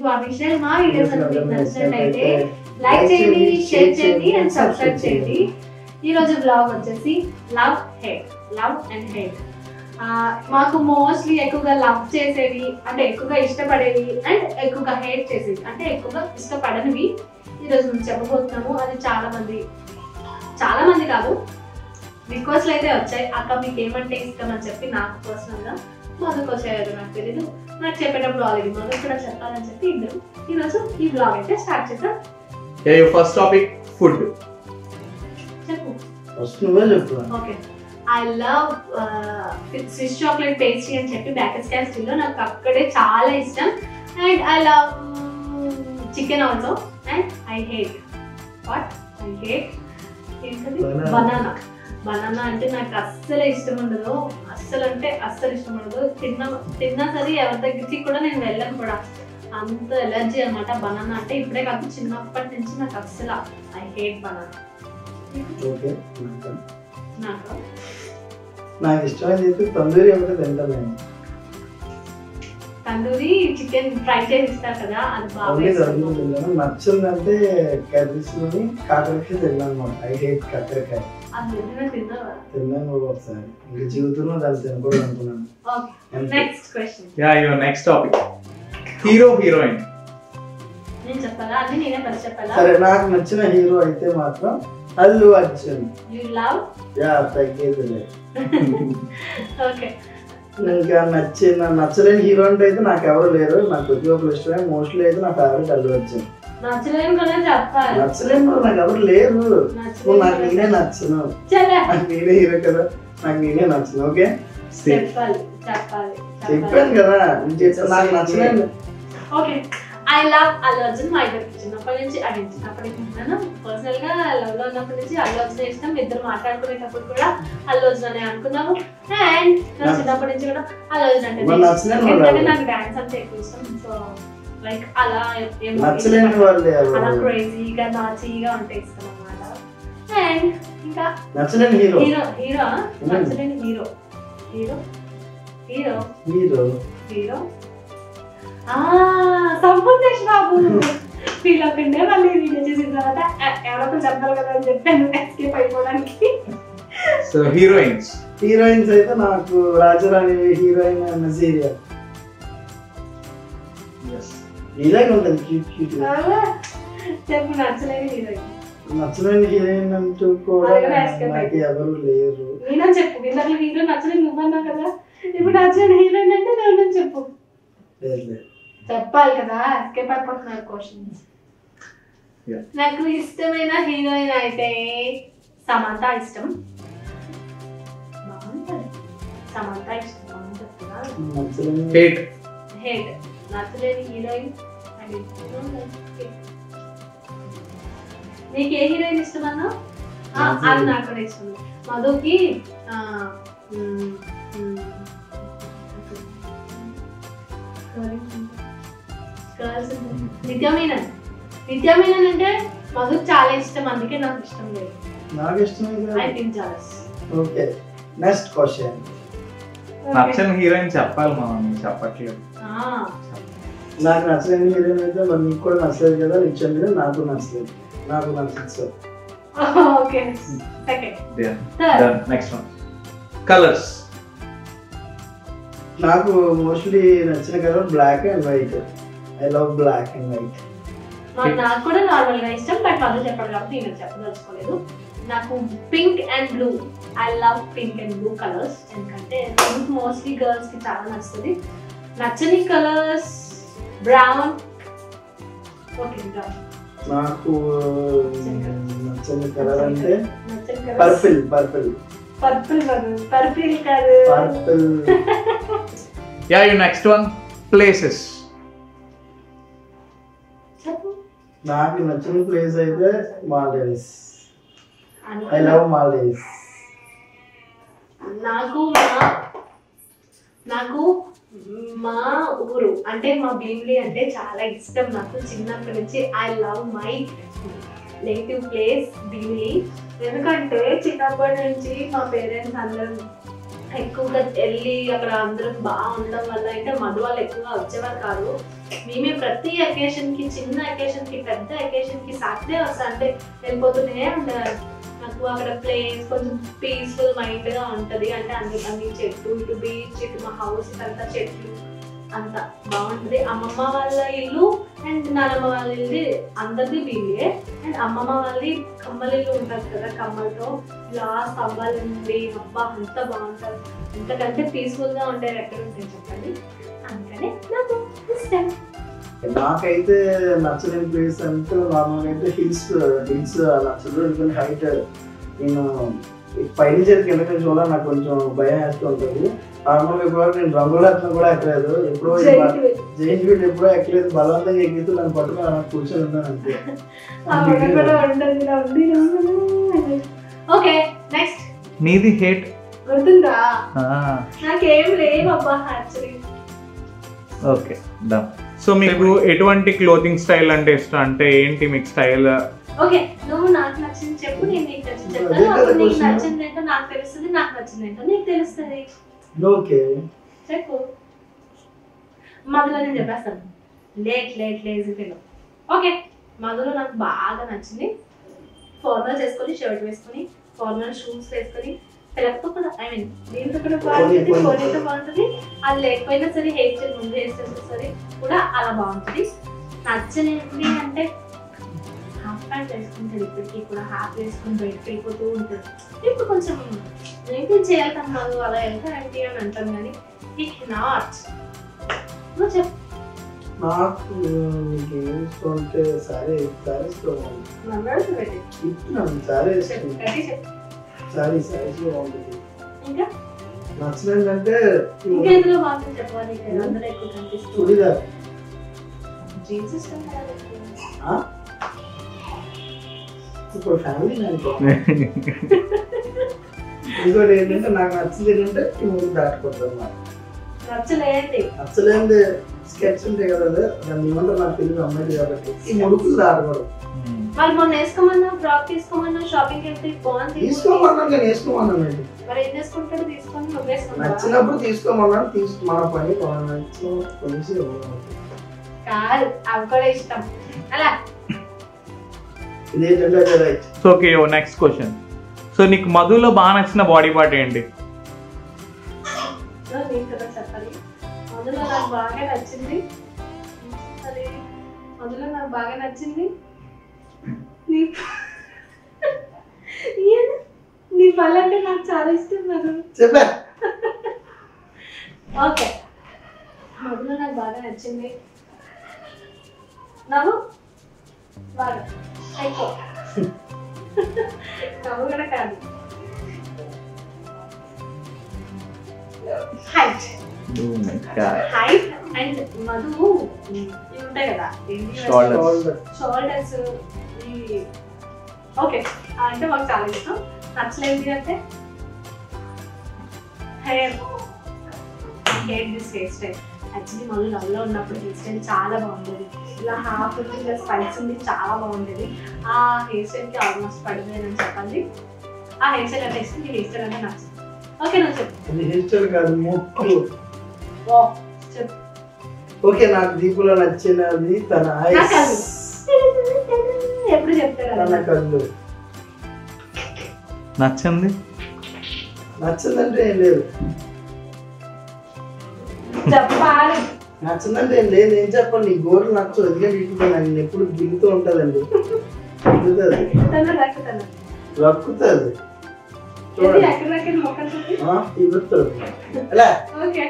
To our channel మా videos అన్ని మీకు నచ్చినట్లయితే లైక్ చేయండి షేర్ చేయండి అండ్ సబ్స్క్రైబ్ చేయండి ఈ రోజు బ్లాగ్ వచ్చేసి love hate love and hate మాకు మోస్ట్లీ ఎక్కువగా లవ్ చేసేవి అంటే ఎక్కువగా ఇష్టపడేవి అండ్ ఎక్కువగా హేట్ చేసేవి అంటే ఎక్కువగా ఇష్టపడనివి ఈరోజు మేము చెప్పబోతున్నాము అది చాలా మంది చాలా మంది కాదు రిక్వెస్ట్లు అయితే వచ్చాయి అక్క మీకు ఏమంటే ఇష్టం అని చెప్పి నాకు పర్సనల్గా మధుకు వచ్చాయో నాకు తెలీదు నాకు చెప్పేటప్పుడు ఆల్రెడీ మధు కూడా చెప్పాలని చెప్పి ఇద్దరు ఈరోజు ఈ బ్లాగ్ అయితే స్టార్ట్ చేద్దాం ఫస్ట్ టాపిక్ ఫుడ్ చెప్పు ఫస్ట్ నువ్వే చెప్పు okay I love Swiss chocolate pastry అని చెప్పి బ్యాకస్ క్యాస్టిల్లో నాకు అక్కడే చాలా ఇష్టం and I love chicken also and I hate what I hate ఏంటది Banana. బనానా బనానా అంటే నాకు అస్సలు ఇష్టం ఉండదు అస్సలు అంటే అస్సలు ఇష్టం ఉండదు తిన్న తిన్నా సరే ఎవరి దగ్గరికి కూడా నేను వెళ్ళను కూడా అంత ఎలర్జీ అనమాట బనానా అంటే ఇప్పుడే కాదు చిన్నప్పటి నుంచి నాకు అస్సలు ఐ హేట్ బనానా ఓకే నాకు నాకు నాకు ఇష్టమైనది అయితే తందూరి ఒకటి తింటాను నేను తందూరి చికెన్ ఫ్రై చేసి ఇస్తారు కదా అది బాగా ఓన్లీ ఇష్టం. తందూరి తిన్నాను నచ్చిందంటే కర్రీస్ లోని కాకరకాయ తిన్నాను అనమాట ఐ హేట్ కాకరకాయ అది ఏదైనా తిన్నావా తిన్నాను కూడా ఒకసారి ఇంకా జీవితంలో దాన్ని తినకూడదు అనుకున్నాను ఓకే అంతే. Next question yeah your next topic hero heroine నేను చెప్పాలా అది నేనే ఫస్ట్ చెప్పాలా సరే నాకు నచ్చిన హీరో అయితే మాత్రం Allu Arjun you love yeah తగ్గేది లేదు. ఓకే ఇంకా నచ్చిన నచ్చలేని హీరో అంటే అయితే నాకు ఎవరు లేరు నాకు ప్రతి ఒక్కరు ఇష్టమే మోస్ట్లీ అయితే నా ఫేవరెట్ అల్లు అర్జున్ నచ్చలేని కూడా చెప్పాలి నచ్చలేని వాళ్ళు నాకు ఎవరు లేరు నువ్వు నాకు నేనే నచ్చను చలా నాకు నేనే హీరో కదా నాకు నేనే నచ్చను ఓకే చెప్పాలి చెప్పాలి చెప్పాను కదా నేను చేసా- నాకు నచ్చలేదు okay I love Allu Arjun మా ఇద్దరికి చిన్నప్పటి నుంచి అది చిన్నప్పటి నుంచి నేను పర్సనల్ గా లవ్ లో ఉన్నప్పటి నుంచి అల్లు అర్జున్ ఇష్టం ఇద్దరు మాట్లాడుకునేటప్పుడు కూడా అల్లు అర్జున్ అనే అనుకున్నాము అండ్ నాకు చిన్నప్పటి నుంచి కూడా అల్లు అర్జున్ అంటే మరి ఇష్టం. నచ్చలేని వాళ్ళు ఎందుకంటే ఎవరు? నాకు డాన్స్ అంటే ఎక్కువ ఇష్టం సో లైక్ అలా ఏమో నచ్చలేని వాళ్ళు అలా ఎవరు క్రేజీగా నాచీగా ఉంటే ఇష్టం అన్నమాట అండ్ ఇంకా నచ్చలేని హీరో హీరో హీరో నచ్చలేని hero hero hero hero hero ఆ సంపూర్ణేష్ బాబు ఫీల్ అవ్వకండి మళ్ళీ వీడియో చేసిన తర్వాత "ఆ, ఎవరో ఒకరు చెప్పాలి కదా అని చెప్పాను ఎస్కేప్ అయిపోవడానికి సో హీరోయిన్స్ హీరోయిన్స్ అయితే నాకు రాజరాణి హీరోయిన్ అన్న సీరియల్ ఇలాగే ఉంటుంది క్యూట్ క్యూట్ ఆ, చెప్పు నచ్చలేని హీరోయిన్ నచ్చలేని హీరోయిన్ అంటూ కూడా అలాగే escape నాకు అయిపోయింది. ఎవరు లేరు నేనే చెప్పు ఇందాక హీరో నచ్చలేని నువ్వన్నావు కదా ఇప్పుడు నచ్చలేని హీరోయిన్ అంటే నేను చెప్పు లేదు లేదు చెప్పాలి కదా ఎస్కేప్ అయిపోతున్నారు క్వశ్చన్స్ Yeah. నాకు ఇష్టమైన హీరోయిన్ అయితే సమంత ఇష్టం బాగుంటది సమంత ఇష్టం బాగుంటది కదా నచ్చలేని హేట్ హేట్ నచ్చలేని హీరోయిన్ అది నీకు ఏ హీరోయిన్ ఇష్టం అన్నా ఆ, నాకు అది నాకు కూడా ఇష్టం మధుకి ఆ, మ్, మ్, Girls ఉంటుంది. నిత్యా మీనన్ నిత్యా మీనన్ అంటే మధుకి చాలా ఇష్టం అందుకే నాకు ఇష్టం లేదు నాకు ఇష్టమే I think jealous okay next question నచ్చని హీరోయిన్ చెప్పాలి మనం నీకు చెప్పట్లేదు నాకు నచ్చలేని హీరోయిన్ అయితే మరి నీకు కూడా నచ్చలేదు కదా నిత్యం మీద నాకు నచ్చలేదు నాకు నచ్చదు sir okay second Yeah. Third Done. Next one colours నాకు మోస్ట్లీ నచ్చిన colour black and white I love black and white నాకు నాకు కూడా నార్మల్ గా ఇష్టం బట్ మధు చెప్పాడు కాబట్టి నేను చెప్పదలుచుకోలేదు నాకు pink and blue I love pink and blue colours ఎందుకంటే పింక్ మోస్ట్లీ గర్ల్స్ కి చాలా నచ్చుతుంది నచ్చని కలర్స్ బ్రౌన్ ఓకే బ్రౌన్ నాకు నచ్చని కలర్ అంటే నచ్చని కలర్స్ పర్పుల్ పర్పుల్ పర్పుల్ కాదు పర్పుల్ కాదు purple yeah you next one places చెప్పు నాకు నచ్చిన ప్లేస్ అయితే మాల్దీవ్స్ ఐ అనుకున్నా. లవ్ మాల్దీవ్స్ నాకు మా నాకు మా ఊరు అంటే మా భీమిలి అంటే చాలా ఇష్టం నాకు చిన్నప్పటి నుంచి I love my native place Bheemili ఎందుకంటే చిన్నప్పటి నుంచి మా పేరెంట్స్ అందరం ఎక్కువగా వెళ్ళి అక్కడ అందరం బాగా ఉండడం వల్ల అంటే మధు వాళ్ళు ఎక్కువగా వచ్చేవారు కాదు మేమే ప్రతి అకేషన్ కి చిన్న అకేషన్ కి పెద్ద అకేషన్ కి సాటర్డే వస్తా అంటే వెళ్ళిపోతూనే ఉండేవారు నాకు అక్కడ ప్లేస్ కొంచెం పీస్ఫుల్ మైండ్ గా ఉంటది అంటే అన్ని అన్ని చెట్లు ఇటు బీచ్ ఇటు మా హౌస్ అంతా చెట్లు అంత బాగుంటది అమ్మమ్మ వాళ్ళ ఇల్లు అండ్ నానమ్మ వాళ్ళ ఇల్లు అందరిది వీళ్ళే అండ్ అమ్మమ్మ వాళ్ళది కమ్మల ఇల్లు ఉంటుంది కదా కమ్మలతో ఇలా స్తంభాలు ఉండి అబ్బా అంత బాగుంటుంది ఇంతకంటే పీస్ఫుల్ గా ఉండేది ఎక్కడ ఉంటాయి చెప్పండి అందుకనే నాకు ఇష్టం నాకైతే నచ్చలేని ప్లేస్ అంటే నార్మల్గా అయితే హిల్స్ హిల్స్ నచ్చదు ఎందుకంటే హైట్ నేను పైన చేతి కిందకి చూడాలి నాకు కొంచెం భయం వేస్తూ ఉంటుంది నార్మల్గా ఇప్పుడు నేను రంగులత్నం కూడా ఎక్కలేదు ఎప్పుడో ఈ బ- జైంట్ వీల్ ఎప్పుడో ఎక్కలేదు బలవంతంగా ఎక్కితే నన్ను పట్టుకుని అలా కూర్చొని ఉన్నాను అంతే ఓకే నెక్స్ట్ నీది హేట్ గుర్తుందా నాకేం లేవు అబ్బా యాక్చువల్లీ ఓకే డన్ సో మీకు ఎటువంటి క్లోతింగ్ స్టైల్ అంటే ఇష్టం అంటే ఏంటి మీకు స్టైల్ ఓకే నువ్వు నాకు నచ్చింది చెప్పు నేను నీకు నచ్చింది అదే చెప్తాను కదా అప్పుడు నీకు question. నచ్చింది ఏంటో నాకు తెలుస్తుంది నాకు నచ్చింది ఏంటో నీకు తెలుస్తుంది ఓకే చెప్పు మధులో నేను చెప్పేస్తాను late late lazy fellow okay మధులో నాకు బాగా నచ్చింది ఫార్మల్ చేసుకొని షర్ట్ వేసుకొని ఫార్మల్ షూస్ వేసుకొని పిల్లలతో కూడా ఐ మీన్ దీంతో కూడా బాగుంటుంది పోనీ. ఫోన్తో బాగుంటుంది అది లేకపోయినా సరే హెయిర్ స్టైల్ ముందు హెయిర్ స్టైల్ సరే కూడా అలా బాగుంటుంది నచ్చలేంటి అంటే హాఫ్ ప్యాంట్ వేసుకుంటాడు ఇప్పటికీ కూడా హాఫ్ వేసుకుని బయటకు వెళ్ళిపోతూ ఉంటాడు ఇప్పుడు కొంచెం మెయింటైన్ చేయాలి తమ్ముడు అలా వెళ్తారంటే అని అంటాం కానీ ఈ నాట్ నువ్వు చెప్పు నాకు మీకు ఏం ఇష్టం అంటే సారీ సారీ ఇష్టం నన్ను అడుగుతుంది. ఇస్తున్నాను సారీ చెప్పు ఇష్టం గట్టి చెప్పు సారీ సారీస్ బాగుంటుంది ఇంకా నచ్చలేదంటే ఇంకా ఎందులో మాత్రం చెప్పాలి అందరూ ఎక్కువ కనిపిస్తుంది చుడిదార్ జీన్స్ ఇష్టం కదా ఆ? ఇప్పుడు ఫ్యామిలీ నాకు ఇంకోటి ఏంటంటే నాకు నచ్చింది ఏంటంటే ఈ మూడు దాటుకుంటాను నాకు నచ్చలేండి నచ్చలేనిది స్కెచ్ ఉంటాయి కదా అదే దాన్ని ఏమంటారు నాకు తెలియదు అమ్మాయి కాబట్టి ఈ ముడుకులు దాటకూడదు వాళ్ళు మొన్న వేసుకోమన్నా ఫ్రాక్ తీసుకోమన్నా షాపింగ్ వెళ్తే బాగుంది తీసుకోమన్నాను నేను వేసుకోమన్నాను అండి మరి ఏం చేసుకుంటాడు తీసుకొని నువ్వు వేసుకుంటావా నచ్చినప్పుడు తీసుకోమన్నాను తీసు మన పని మన నచ్చిన కొనేసి ఇవ్వమన్నాను. కాదు అవి కూడా ఇష్టం అలా ఇదేంటంటే అదే right so okay next question so నీకు మధులో బాగా నచ్చిన బాడీ పార్ట్ ఏంటి సో నేను కదా చెప్పాలి మొదలు నాకు బాగా నచ్చింది అది మొదలు నాకు బాగా నచ్చింది నీ ఈయన, నీ పళ్ళు అంటే నాకు చాలా ఇష్టం నాకు చెప్పా ఓకే మొదలు నాకు బాగా నచ్చింది నవ్వు బాగా ఎక్కువ నవ్వు కూడా కాదు హైట్ హైట్ అండ్ మధు ఇవి ఉంటాయి కదా Shoulders. షోల్డర్స్ ఈ ఓకే అంటే మాకు చాలా ఇష్టం నచ్చలేదు అంటే hair hair this hair style actually మళ్ళీ లవ్లో ఉన్నప్పుడు హెయిర్ స్టైల్ చాలా బాగుండేది ఇలా హాఫ్ ఉంది ఇలా స్పైస్ ఉంది చాలా బాగుండేది ఆ హెయిర్ స్టైల్కి ఆల్మోస్ట్ పడిపోయిందని చెప్పండి ఆ హెయిర్ స్టైల్ అంటే ఇష్టం ఈ హెయిర్ స్టైల్ అంటే నచ్చింది ఓకే నువ్వు చెప్పు ఇది హెయిర్ స్టైల్ కాదు ముక్కు ఓ చెప్పు ఓకే నాకు దీపులో నచ్చినది తన నా ఐస్ కళ్ళు ఎప్పుడు చెప్తాడు తన అలా కళ్ళు నచ్చింది నచ్చిందంటే ఏం లేదు చెప్పాలి నచ్చిందంటే ఏం లేదు ఏం చెప్పాలి నీ గోరు నచ్చదు ఎందుకంటే ఇటు నేను ఎప్పుడు గిలుతూ ఉంటుందండి గిలుతుంది తన రక్కుతాను రక్కుతుంది ఇది చూడండి ఎక్కడ ఎక్కడ మొక్కలు చూపి ఆ, ఇగురుతుంది ఎలా okay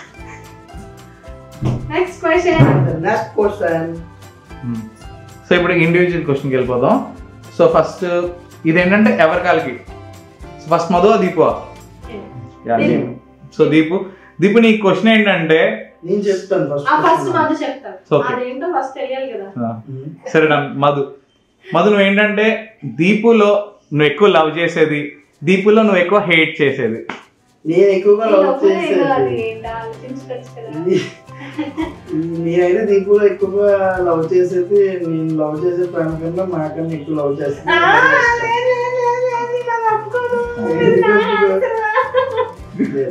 next question next question so ఇప్పుడు ఇండివిజువల్ క్వశ్చన్కి వెళ్ళిపోదాం సో ఫస్ట్ ఇదేంటంటే ఎవరి కాలికి ఫస్ట్ మధు దీపు దీపు. సో దీపు దీపు నీ క్వశ్చన్ ఏంటంటే నేను చెప్తాను ఆ ఫస్ట్ ఫస్ట్ మధు చెప్తాను Okay. అదేంటో ఫస్ట్ తెలియాలి కదా ఆ, సరే డన్ మధు మధు నువ్వు ఏంటంటే దీపులో నువ్వు ఎక్కువ లవ్ చేసేది దీపులో నువ్వు ఎక్కువ హేట్ చేసేది నేను ఎక్కువగా ఈ లవ్ లోపల ఏదో అది చేసేది ఏంటో ఆలోచించుకోవచ్చు కదా నేనైతే దీపులో ఎక్కువగా లవ్ చేసేది నేను లవ్ చేసే ప్రేమ కన్నా నాకన్నా ఎక్కువ లవ్ ఆ, చేస్తాను లేదు, లేదు, లేదు, లేదు, నేను ఒప్పుకోను. ఎందుకు నా ఒప్పుకో? answer. లేదు.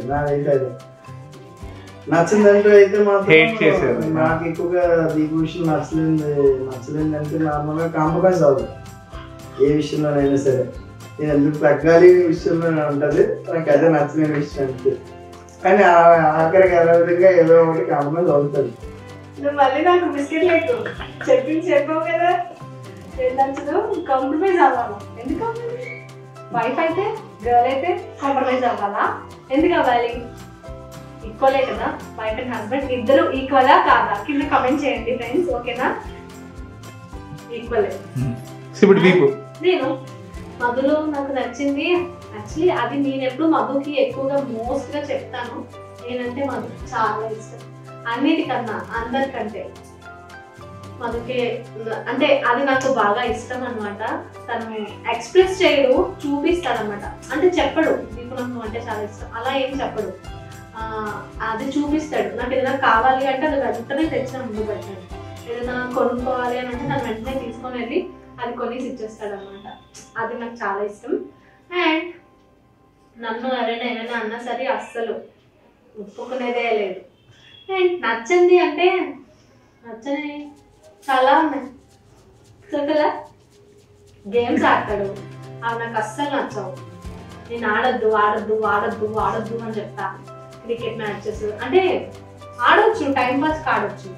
నాదైతే అదే నచ్చిందంటూ అయితే మాత్రం Hate చేసేది. నాకు ఎక్కువగా దీపు విషయం నచ్చలేదు నచ్చలేదు అంటే నార్మల్గా కాంప్రమైజ్ అవ్వదు ఏ విషయంలోనైనా సరే నేను ఎందుకు తగ్గాలి ఈ విషయంలో ఉంటుంది నాకు అదే నచ్చలేని విషయం అంతే కానీ ఆ- ఆఖరికి ఎలా విధంగా ఏదో ఒకటి కాంప్రమైజ్ అవుతుంది నువ్వు మళ్ళీ నాకు బిస్కెట్ లేదు చెప్పింది చెప్పావు కదా ఏం నచ్చదు కాంప్రమైజ్ అవ్వాలి ఎందుకు కాంప్రమైజ్ వైఫ్ అయితే గర్ల్ అయితే కాంప్రమైజ్ అవ్వాలా ఎందుకు అవ్వాలి ఈక్వలే కదా వైఫ్ అండ్ హస్బెండ్ ఇద్దరు ఈక్వలా కాదా కింద కమెంట్ చేయండి ఫ్రెండ్స్ ఓకేనా ఈక్వలే సో ఇప్పుడు దీపు నేను మధులో నాకు నచ్చింది యాక్చువల్లీ అది నేను ఎప్పుడు మధుకి ఎక్కువగా మోస్ట్ గా చెప్తాను నేనంటే మధు చాలా ఇష్టం అన్నిటికన్నా అందరికంటే మధుకి అంటే అది నాకు బాగా ఇష్టం అన్నమాట తను ఎక్స్ప్రెస్ చేయడు చూపిస్తాడు అనమాట అంటే చెప్పడు నీకు నాకు అంటే చాలా ఇష్టం అలా ఏం చెప్పడు ఆ, అది చూపిస్తాడు నాకు ఏదైనా కావాలి అంటే అది వెంటనే తెచ్చిన ముందు పెట్టాడు ఏదైనా కొనుక్కోవాలి అని అంటే తను వెంటనే తీసుకొని వెళ్ళి అది కొనేసి ఇచ్చేస్తాడు అనమాట అది నాకు చాలా ఇష్టం అండ్ నన్ను ఎవరైనా ఏమైనా అన్నా సరే అస్సలు ఒప్పుకునేదే లేదు అండ్ నచ్చింది అంటే నచ్చని చాలా ఉన్నాయి చెప్పలా గేమ్స్ ఆడతాడు అవి నాకు అస్సలు నచ్చవు నేను ఆడొద్దు ఆడొద్దు ఆడొద్దు ఆడొద్దు అని చెప్తా క్రికెట్ మ్యాచెస్ అంటే ఆడొచ్చు టైం పాస్ ఆడొచ్చు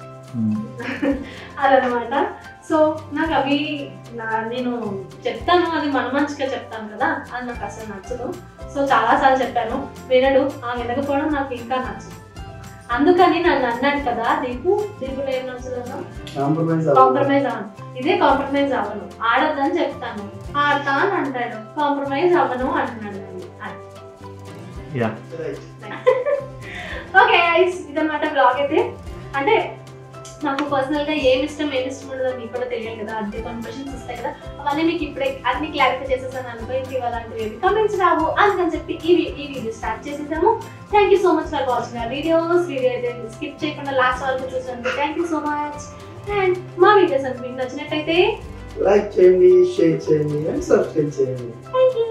అదనమాట సో నాకు అవి నా- నేను చెప్తాను అది మన మంచిగా చెప్తాను కదా అది నాకు అసలు నచ్చదు సో చాలా సార్లు చెప్పాను వినడు ఆ వినకపోవడం నాకు ఇంకా నచ్చదు అందుకని నన్ను అన్నాడు కదా దీపు దీపులో ఏం నచ్చదు కాంప్రమైజ్ కాంప్రమైజ్ అవ్వను ఇదే కాంప్రమైజ్ అవ్వను ఆడొద్దని చెప్తాను ఆడతా అని అంటాడు కాంప్రమైజ్ అవ్వను అంటున్నాడు నన్ను. అది. యా ఓకే గైస్ ఇదన్నమాట బ్లాగ్ అయితే అంటే నాకు పర్సనల్ గా ఏమి ఇష్టం ఏమి ఇష్టం ఉండదు మీకు కూడా తెలియదు కదా అంటే కొన్ని క్వశ్చన్స్ వస్తాయి కదా అవన్నీ మీకు ఇప్పుడే అన్ని క్లారిఫై చేసేసాను అనుకో ఇంక ఇవ్వాలంటే కమెంట్స్ రావు అందుకని చెప్పి ఈ వీ- ఈ వీడియో స్టార్ట్ చేసేసాము thank you so much for watching ఆ వీడియోస్ వీడియో అయితే స్కిప్ చేయకుండా లాస్ట్ వరకు చూసినందుకు thank you so much and మా వీడియోస్ అంటే మీకు నచ్చినట్టయితే లైక్ చేయండి షేర్ చేయండి అండ్ సబ్స్క్రైబ్ చేయండి థ్యాంక్ యూ